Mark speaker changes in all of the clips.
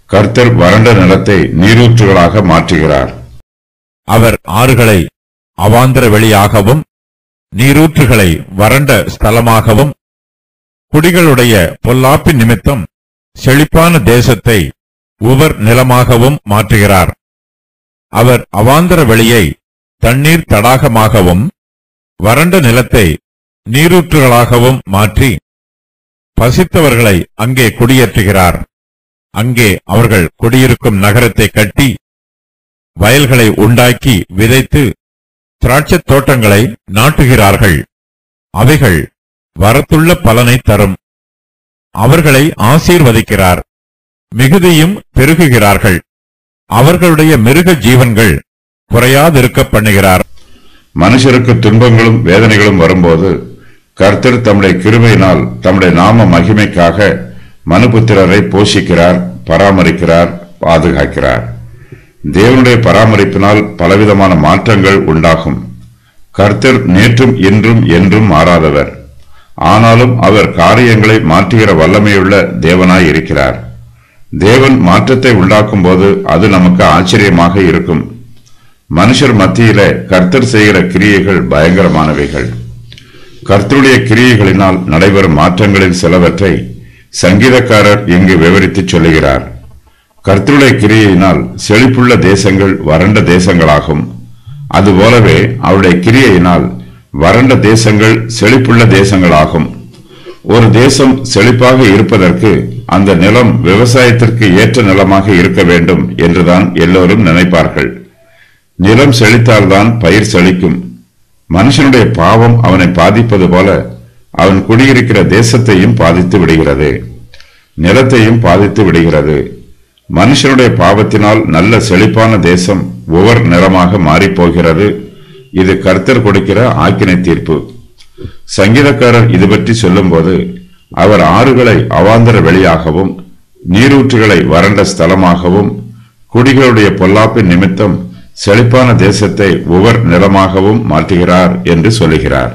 Speaker 1: கர்த்தர் வறண்ட நிலத்தை நீரூற்றுகளாக மாற்றுகிறார்
Speaker 2: அவர் ஆறுகளை அவாந்தர வெளியாகவும் நீரூற்றுகளை வறண்ட ஸ்தலமாகவும் குடிகளுடைய பொல்லாப்பின் நிமித்தம் செழிப்பான தேசத்தை உவர் நிலமாகவும் மாற்றுகிறார் அவர் அவாந்தர வெளியை தண்ணீர் தடாகமாகவும் வறண்ட நிலத்தை நீரூற்றுகளாகவும் மாற்றி பசித்தவர்களை அங்கே குடியேற்றுகிறார் அங்கே அவர்கள் குடியிருக்கும் நகரத்தை கட்டி வயல்களை உண்டாக்கி விதைத்து திராட்சைத் தோட்டங்களை நாட்டுகிறார்கள் அவைகள் வரத்துள்ள பலனை தரும் அவர்களை ஆசீர்வதிக்கிறார் மிகுதியும் பெருகுகிறார்கள் அவர்களுடைய மிருக ஜீவன்கள் குறையாதிருக்க பண்ணுகிறார்
Speaker 1: மனுஷருக்கு துன்பங்களும் வேதனைகளும் வரும்போது கர்த்தர் தம்முடைய கிருபையினால் தம்முடைய நாம மகிமைக்காக மனுபுத்திரரை போஷிக்கிறார் பராமரிக்கிறார் பாதுகாக்கிறார் தேவனுடைய பராமரிப்பினால் பலவிதமான மாற்றங்கள் உண்டாகும் கர்த்தர் நேற்றும் இன்றும் என்றும் மாறாதவர் ஆனாலும் அவர் காரியங்களை மாற்றுகிற வல்லமையுள்ள தேவனாய் இருக்கிறார் தேவன் மாற்றத்தை உண்டாக்கும் போது அது நமக்கு ஆச்சரியமாக இருக்கும் மனுஷர் மத்தியில கர்த்தர் செய்கிற கிரியைகள் பயங்கரமானவைகள் கர்த்தருடைய கிரியைகளினால் நடைபெறும் மாற்றங்களில் சிலவற்றை சங்கீதக்காரர் இங்கு விவரித்துச் சொல்லுகிறார் கர்த்தருடைய கிரியையினால் செழிப்புள்ள தேசங்கள் வறண்ட தேசங்களாகும் அதுபோலவே அவருடைய கிரியையினால் வறண்ட தேசங்கள் செழிப்புள்ள தேசங்களாகும் ஒரு தேசம் செழிப்பாக இருப்பதற்கு அந்த நிலம் விவசாயத்திற்கு ஏற்ற நிலமாக இருக்க வேண்டும் என்றுதான் எல்லோரும் நினைப்பார்கள் நிலம் செழித்தால்தான் பயிர் செழிக்கும் மனுஷனுடைய பாவம் அவனை பாதிப்பது போல அவன் குடியிருக்கிற தேசத்தையும் பாதித்து விடுகிறது நிலத்தையும் பாதித்து விடுகிறது மனுஷனுடைய பாவத்தினால் நல்ல செழிப்பான தேசம் ஒவ்வொரு நிலமாக மாறிப்போகிறது இது கர்த்தர் கொடுக்கிற ஆக்கினை தீர்ப்பு சங்கீதக்காரர் இது பற்றி சொல்லும்போது அவர் ஆறுகளை அவாந்தர வெளியாகவும் நீரூற்றுகளை வறண்ட ஸ்தலமாகவும் குடிகளுடைய பொல்லாப்பின் நிமித்தம் செழிப்பான தேசத்தை ஒவ்வொரு நிலமாகவும் மாற்றுகிறார் என்று சொல்லுகிறார்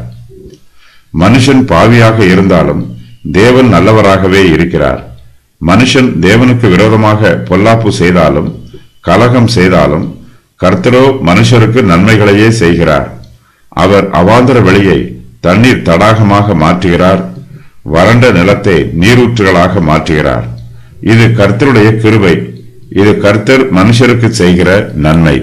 Speaker 1: மனுஷன் பாவியாக இருந்தாலும் தேவன் நல்லவராகவே இருக்கிறார் மனுஷன் தேவனுக்கு விரோதமாக பொல்லாப்பு செய்தாலும் கலகம் செய்தாலும் கர்த்தரோ மனுஷருக்கு நன்மைகளையே செய்கிறார் அவர் அவாந்தர வெளியை தண்ணீர் தடாகமாக மாற்றுகிறார் வறண்ட நிலத்தை நீரூற்றுகளாக மாற்றுகிறார் இது கர்த்தருடைய கிருபை இது கர்த்தர் மனுஷருக்கு செய்கிற நன்மை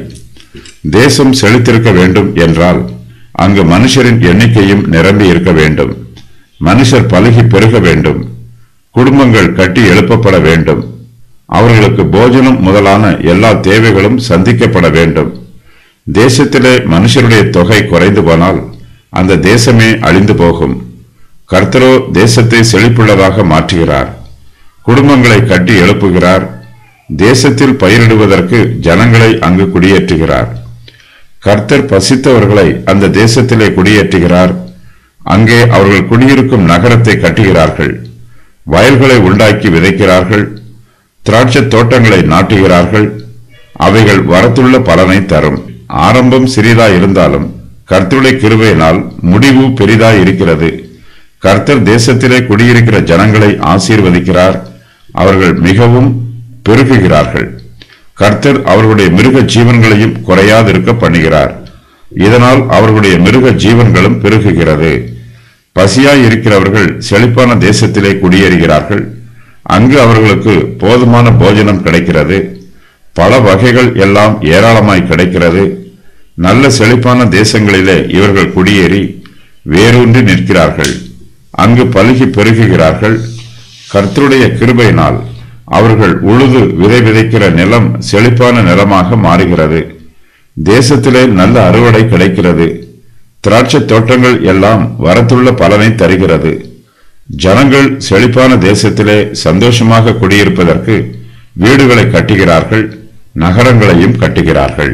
Speaker 1: தேசம் செழித்திருக்க வேண்டும் என்றால் அங்கு மனுஷரின் எண்ணிக்கையும் நிரம்பி இருக்க வேண்டும் மனுஷர் பலுகி பெருக வேண்டும் குடும்பங்கள் கட்டி எழுப்பப்பட வேண்டும் அவர்களுக்கு போஜனம் முதலான எல்லா தேவைகளும் சந்திக்கப்பட வேண்டும் தேசத்திலே மனுஷருடைய தொகை குறைந்து போனால் அந்த தேசமே அழிந்து போகும் கர்த்தரோ தேசத்தை செழிப்புள்ளதாக மாற்றுகிறார் குடும்பங்களை கட்டி எழுப்புகிறார் தேசத்தில் பயிரிடுவதற்கு ஜனங்களை அங்கு குடியேற்றுகிறார் கர்த்தர் பசித்தவர்களை அந்த தேசத்திலே குடியேற்றுகிறார் அங்கே அவர்கள் குடியிருக்கும் நகரத்தை கட்டுகிறார்கள் வயல்களை உண்டாக்கி விதைக்கிறார்கள் திராட்சைத் தோட்டங்களை நாட்டுகிறார்கள் அவைகள் வரத்துள்ள பலனை தரும் ஆரம்பம் சிறிதா இருந்தாலும் கர்த்தருடைய கிருபையினால் முடிவு பெரிதாய் இருக்கிறது கர்த்தர் தேசத்திலே குடியிருக்கிற ஜனங்களை ஆசீர்வதிக்கிறார் அவர்கள் மிகவும் பெருகுகிறார்கள் கர்த்தர் அவர்களுடைய மிருக ஜீவன்களையும் குறையாதிருக்க பண்ணுகிறார் இதனால் அவர்களுடைய மிருக ஜீவன்களும் பெருகுகிறது பசியாய் இருக்கிறவர்கள் செழிப்பான தேசத்திலே குடியேறுகிறார்கள் அங்கு அவர்களுக்கு போதுமான போஜனம் கிடைக்கிறது பல வகைகள் எல்லாம் ஏராளமாய் கிடைக்கிறது நல்ல செழிப்பான தேசங்களிலே இவர்கள் குடியேறி வேரூன்றி நிற்கிறார்கள் அங்கு பலுகி பெருகுகிறார்கள் கர்த்தருடைய கிருபையினால் அவர்கள் உழுது விதை விதைக்கிற நிலம் செழிப்பான நிலமாக மாறுகிறது தேசத்திலே நல்ல அறுவடை கிடைக்கிறது திராட்சைத் தோட்டங்கள் எல்லாம் வரத்துள்ள பலனை தருகிறது ஜனங்கள் செழிப்பான தேசத்திலே சந்தோஷமாக குடியிருப்பதற்கு வீடுகளை கட்டுகிறார்கள் நகரங்களையும் கட்டுகிறார்கள்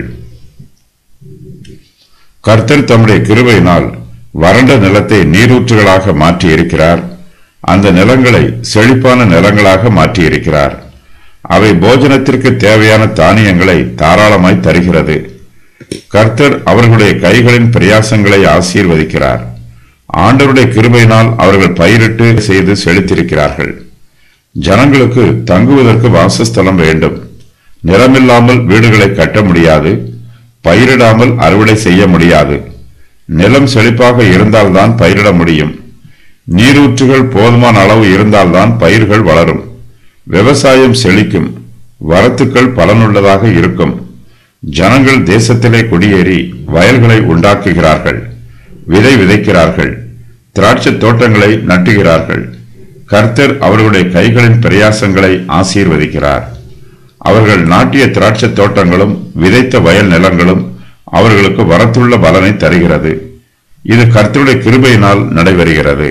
Speaker 1: கர்த்தர் தம்முடைய கிருபையினால் வறண்ட நிலத்தை நீரூற்றுகளாக மாற்றி இருக்கிறார் அந்த நிலங்களை செழிப்பான நிலங்களாக மாற்றியிருக்கிறார் அவை போஜனத்திற்கு தேவையான தானியங்களை தாராளமாய் தருகிறது கர்த்தர் அவர்களுடைய கைகளின் பிரயாசங்களை ஆசீர்வதிக்கிறார் ஆண்டவருடைய கிருபையினால் அவர்கள் பயிரிட்டு செய்து செழித்திருக்கிறார்கள் ஜனங்களுக்கு தங்குவதற்கு வாசஸ்தலம் வேண்டும் நிலமில்லாமல் வீடுகளை கட்ட முடியாது பயிரிடாமல் அறுவடை செய்ய முடியாது நிலம் செழிப்பாக இருந்தால்தான் பயிரிட முடியும் நீரூற்றுகள் போதுமான அளவு இருந்தால்தான் பயிர்கள் வளரும் விவசாயம் செழிக்கும் வரத்துக்கள் பலனுள்ளதாக இருக்கும் ஜனங்கள் தேசத்திலே குடியேறி வயல்களை உண்டாக்குகிறார்கள் விதை விதைக்கிறார்கள் திராட்சைத் தோட்டங்களை நட்டுகிறார்கள் கர்த்தர் அவர்களுடைய கைகளின் பிரயாசங்களை ஆசீர்வதிக்கிறார் அவர்கள் நாட்டிய திராட்சைத் தோட்டங்களும் விதைத்த வயல் நிலங்களும் அவர்களுக்கு வரத்துள்ள பலனை தருகிறது இது கர்த்தருடைய கிருபையினால் நடைபெறுகிறது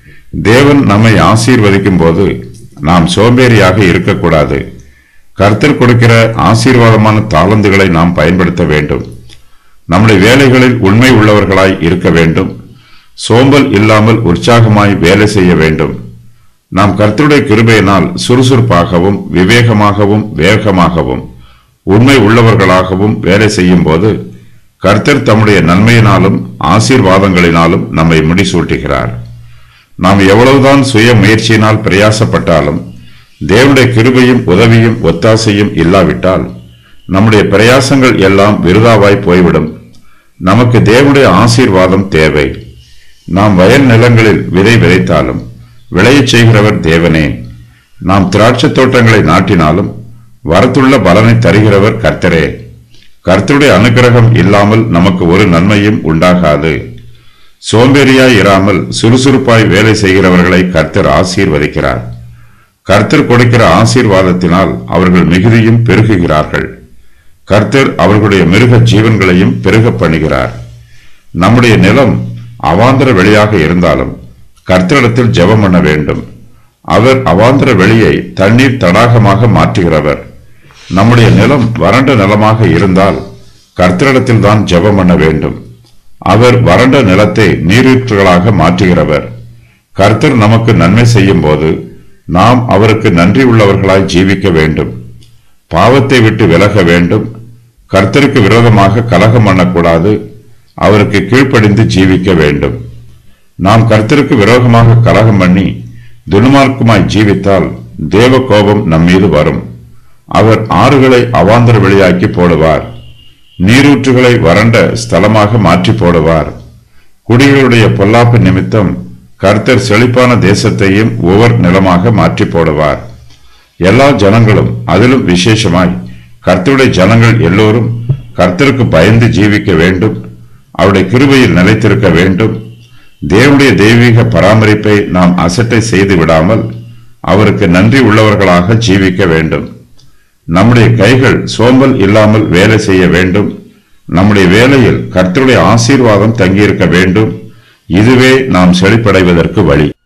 Speaker 1: தேவன் நம்மை ஆசீர்வதிக்கும் போது நாம் சோம்பேறியாக இருக்கக்கூடாது கர்த்தர் கொடுக்கிற ஆசீர்வாதமான தாளந்துகளை நாம் பயன்படுத்த வேண்டும் நம்முடைய வேலைகளில் உண்மை உள்ளவர்களாய் இருக்க வேண்டும் சோம்பல் இல்லாமல் உற்சாகமாய் வேலை செய்ய வேண்டும் நாம் கர்த்தருடைய கிருபையினால் சுறுசுறுப்பாகவும் விவேகமாகவும் வேகமாகவும் உண்மை உள்ளவர்களாகவும் வேலை செய்யும் போது கர்த்தர் தம்முடைய நன்மையினாலும் ஆசீர்வாதங்களினாலும் நம்மை முடிசூட்டுகிறார் நாம் எவ்வளவுதான் சுய முயற்சியினால் பிரயாசப்பட்டாலும் தேவனுடைய கிருபையும் உதவியும் ஒத்தாசையும் இல்லாவிட்டால் நம்முடைய பிரயாசங்கள் எல்லாம் விருதாவாய் போய்விடும் நமக்கு தேவனுடைய ஆசீர்வாதம் தேவை நாம் வயல் நிலங்களில் விதை விதைத்தாலும் விளையச் செய்கிறவர் தேவனே நாம் திராட்சைத் தோட்டங்களை நாட்டினாலும் வரத்துள்ள பலனை தருகிறவர் கர்த்தரே கர்த்தருடைய அனுக்கிரகம் இல்லாமல் நமக்கு ஒரு நன்மையும் உண்டாகாது சோம்பேறியாய் இராமல் சுறுசுறுப்பாய் வேலை செய்கிறவர்களை கர்த்தர் ஆசீர்வதிக்கிறார் கர்த்தர் கொடுக்கிற ஆசீர்வாதத்தினால் அவர்கள் மிகுதியும் பெருகுகிறார்கள் கர்த்தர் அவர்களுடைய மிருக ஜீவன்களையும் பெருக பண்ணுகிறார் நம்முடைய நிலம் அவாந்தர வெளியாக இருந்தாலும் கர்த்தரிடத்தில் ஜெபம் பண்ண வேண்டும் அவர் அவாந்தர வெளியை தண்ணீர் தடாகமாக மாற்றுகிறவர் நம்முடைய நிலம் வறண்ட நிலமாக இருந்தால் கர்த்தரிடத்தில் தான் ஜெபம் பண்ண வேண்டும் அவர் வறண்ட நிலத்தை நீரூற்றுகளாக மாற்றுகிறவர் கர்த்தர் நமக்கு நன்மை செய்யும் போது நாம் அவருக்கு நன்றி உள்ளவர்களாய் ஜீவிக்க வேண்டும் பாவத்தை விட்டு விலக வேண்டும் கர்த்தருக்கு விரோதமாக கலகம் பண்ணக்கூடாது அவருக்கு கீழ்ப்படிந்து ஜீவிக்க வேண்டும் நாம் கர்த்தருக்கு விரோதமாக கலகம் பண்ணி துன்மார்க்குமாய் ஜீவித்தால் தேவ கோபம் நம் மீது வரும் அவர் ஆறுகளை அவாந்தர வெளியாக்கி போடுவார் நீரூற்றுகளை வறண்ட ஸ்தலமாக மாற்றி போடுவார் குடிகளுடைய பொல்லாப்பு நிமித்தம் கர்த்தர் செழிப்பான தேசத்தையும் ஒவ்வொரு நிலமாக மாற்றி போடுவார் எல்லா ஜனங்களும் அதிலும் விசேஷமாய் கர்த்தருடைய ஜனங்கள் எல்லோரும் கர்த்தருக்கு பயந்து ஜீவிக்க வேண்டும் அவருடைய கிருபையில் நிலைத்திருக்க வேண்டும் தேவனுடைய தெய்வீக பராமரிப்பை நாம் அசட்டை செய்து விடாமல் அவருக்கு நன்றி உள்ளவர்களாக ஜீவிக்க வேண்டும் நம்முடைய கைகள் சோம்பல் இல்லாமல் வேலை செய்ய வேண்டும் நம்முடைய வேலையில் கர்த்தருடைய ஆசீர்வாதம் தங்கியிருக்க வேண்டும் இதுவே நாம் செழிப்படைவதற்கு வழி